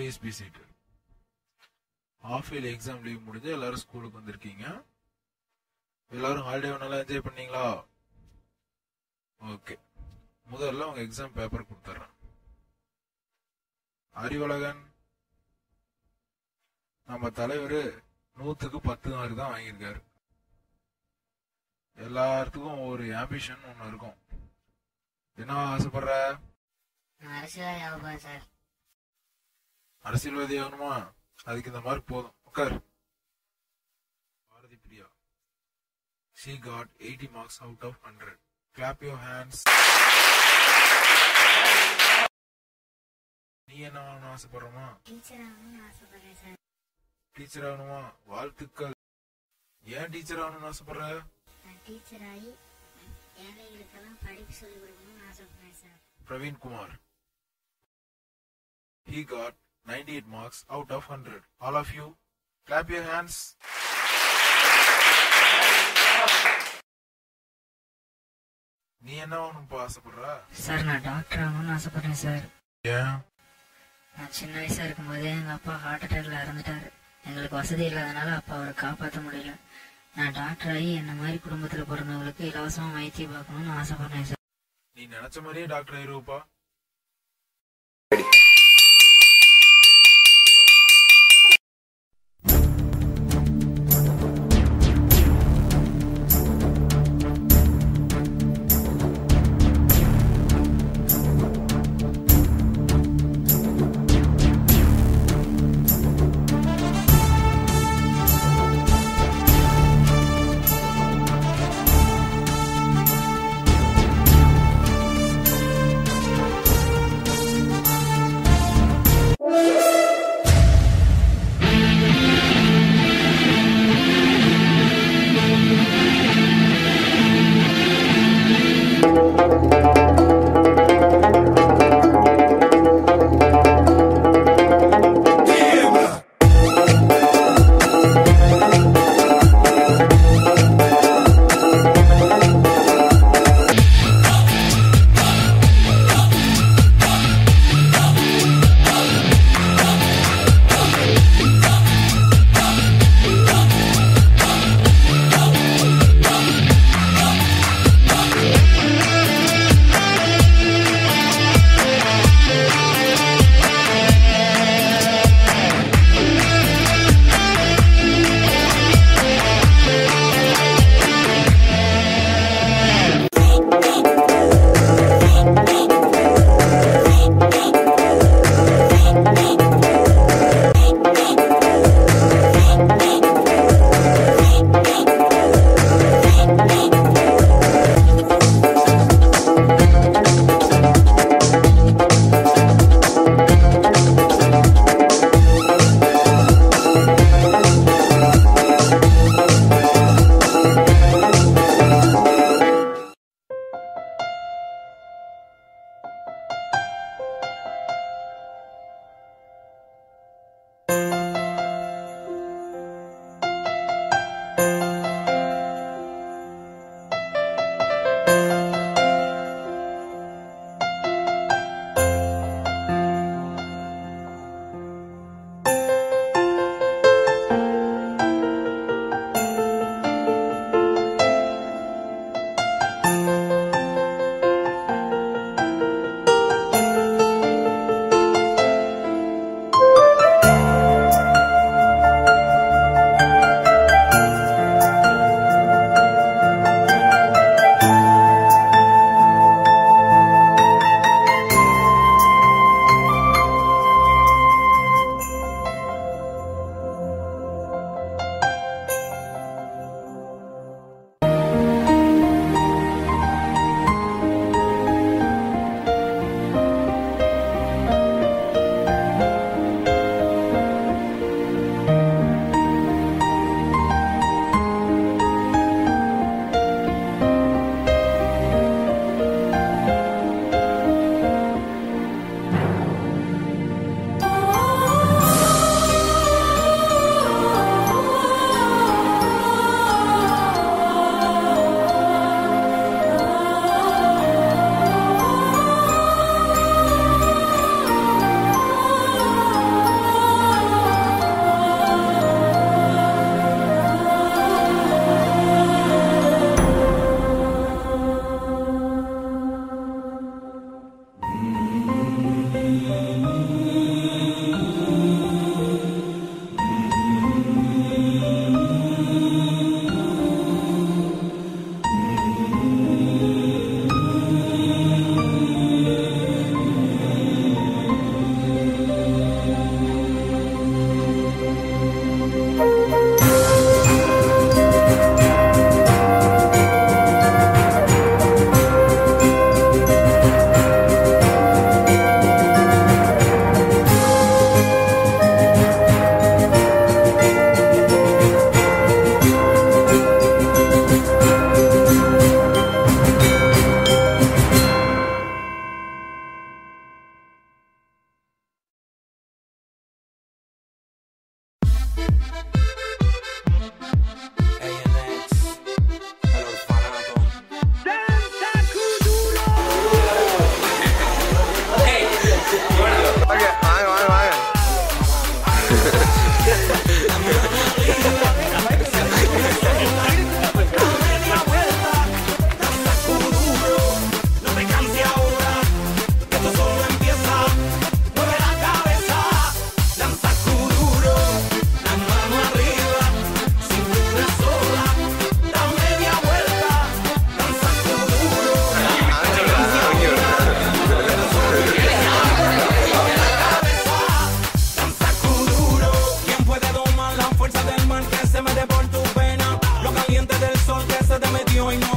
please be seat half yearly exam leave முடிஞ்சு எல்லாரும் ஸ்கூலுக்கு வந்திருக்கீங்க எல்லாரும் ஹாலிடே நல்லா என்ஜாய் பண்ணீங்களா ஓகே முதல்ல உங்க எக்ஸாம் பேப்பர் கொடுத்துட்றேன் அறிவழகன் நம்ம தலைவர் நூத்துக்கு பத்து மார்க் தான் வாங்கியிருக்காரு எல்லாத்துக்கும் ஒரு ஆம்பிஷன் ஒன்று இருக்கும் என்ன ஆசைப்படுற நான் அரசியலாக ஞாபகம் சார் அரசியல்வாதி ஆகணுமா அதுக்கு இந்த மார்க் போதும் உட்கார் Bharathi Priya she got 80 marks out of 100 clap your hands நீ என்ன ஆகணும்னு ஆசைப்படுறமா டீச்சர் ஆகணும்னு ஆசைப்படுறேன் சார் டீச்சர் ஆகணுமா வாழ்த்துக்கள் ஏன் டீச்சர் ஆகணும்னு ஆசைப்படுற நான் டீச்சர் ஆகி ஏழைகளுக்கெல்லாம் படிப்பு சொல்லிக் கொடுக்கணும்னு ஆசைப்படுறேன் sir Praveen Kumar he got 98 marks out of 100 all of you clap your hands நீ என்ன ஆகணும்ப்பா ஆசைப்படுற சார் நான் டாக்டர் ஆகணும்னு ஆசைப்படுறேன் சார் ஏன் நான் சின்ன வயசா இருக்கும்போதே எங்க அப்பா ஹார்ட் அட்டாக்ல இறந்துட்டாரு எங்களுக்கு வசதி இல்லாதனால அப்பா அவரை காப்பாற்ற முடியல நான் டாக்டர் ஆகி என்ன மாதிரி குடும்பத்துல பிறந்தவங்களுக்கு இலவசமா வைத்தியம் பார்க்கணும்னு ஆசைப்படுறேன் சார் நீ நினைச்ச மாதிரியே டாக்டர் ஆயிருவப்பா te metió y no